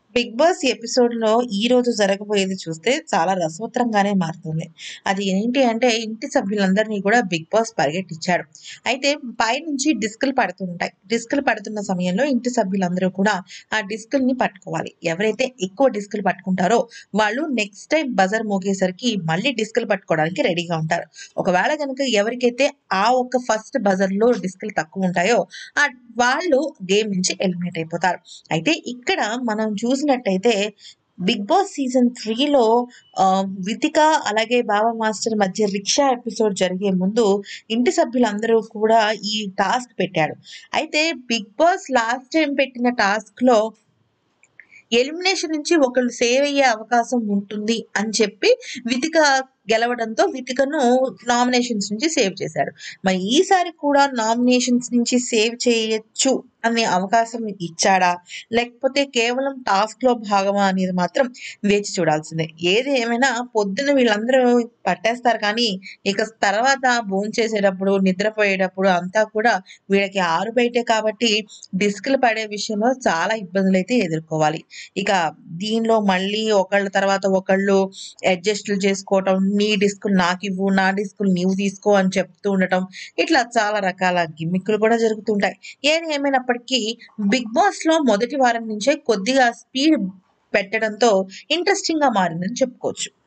Big boss ఎపిసోడ్‌లో ఈరోజు జరగబోయేది చూస్తే చాలా రసవత్తరంగానే మారుతుంది. అది ఏంటి అంటే ఇంటి సభ్యులందరినీ కూడా బిగ్ బాస్ పరిగెట్టిచ్చాడు. అయితే పైనుంచి డిస్కులు పడుతూ ఉంటాయి. డిస్కులు పడుతున్న సమయంలో ఇంటి సభ్యులందరూ కూడా ఆ డిస్కుల్ని పట్టుకోవాలి. ఎవరైతే ఎక్కువ డిస్కులు పట్టుకుంటారో వాళ్ళు నెక్స్ట్ టైమ్ బజర్ మోగేసరికి మళ్ళీ డిస్కులు పట్టుకోవడానికి రెడీగా ఉంటారు. ఒకవేళ గనుక ఎవరికైతే ఆ ఒక్క ఫస్ట్ బజర్‌లో డిస్కులు తక్కువుంటాయో ఆహ్, వాళ్ళు గేమ్ నుంచి ఎలిమినేట్ అయిపోతారు. అయితే ఇక్కడ మనం చూసినట్టయితే బిగ్ బాస్ సీజన్ 3లో ఆహ్, వితిక అలాగే బాబా మాస్టర్ మధ్య రిక్షా ఎపిసోడ్ జరిగే ముందు ఇంటి సభ్యులందరూ కూడా ఈ టాస్క్ పెట్టాడు. అయితే బిగ్ బాస్ లాస్ట్ టైమ్ పెట్టిన టాస్క్‌లో ఎలిమినేషన్ నుంచి ఒకళ్ళు సేవ్ అయ్యే అవకాశం ఉంటుంది అని చెప్పి వితిక గెలవడంతో వితికను నామినేషన్స్ నుంచి సేవ్ చేశాడు. మరి ఈసారి కూడా నామినేషన్స్ నుంచి సేవ్ చేయొచ్చు అనే అవకాశం ఇచ్చాడా? లేకపోతే కేవలం టాస్క్‌లో భాగమా అనేది మాత్రం వేచి చూడాల్సిందే. ఏది ఏమైనా పొద్దున వీళ్ళందరూ పట్టేస్తారు కానీ ఇక తర్వాత భోంచేసేటప్పుడు, నిద్రపోయేటప్పుడు అంతా కూడా వీళ్ళకి ఆరు బయటే కాబట్టి డిస్కులు పడే విషయంలో చాలా ఇబ్బందులైతే ఎదుర్కోవాలి. ఇక దీనిలో మళ్ళీ ఒకళ్ళ తర్వాత ఒకళ్ళు అడ్జస్ట్‌లు చేసుకోవటం, నీ డిస్కులు నాకివ్వు, నా డిస్కులు నీవు తీసుకో అని చెప్తూ ఉండటం, ఇట్లా చాలా రకాల గిమ్మిక్కులు కూడా జరుగుతుంటాయి. ఏది ఏమైనప్పటికీ బిగ్ బాస్‌లో మొదటి వారం నుంచే కొద్దిగా స్పీడ్ పెట్టడంతో ఇంట్రెస్టింగ్‌గా మారిందని చెప్పుకోవచ్చు.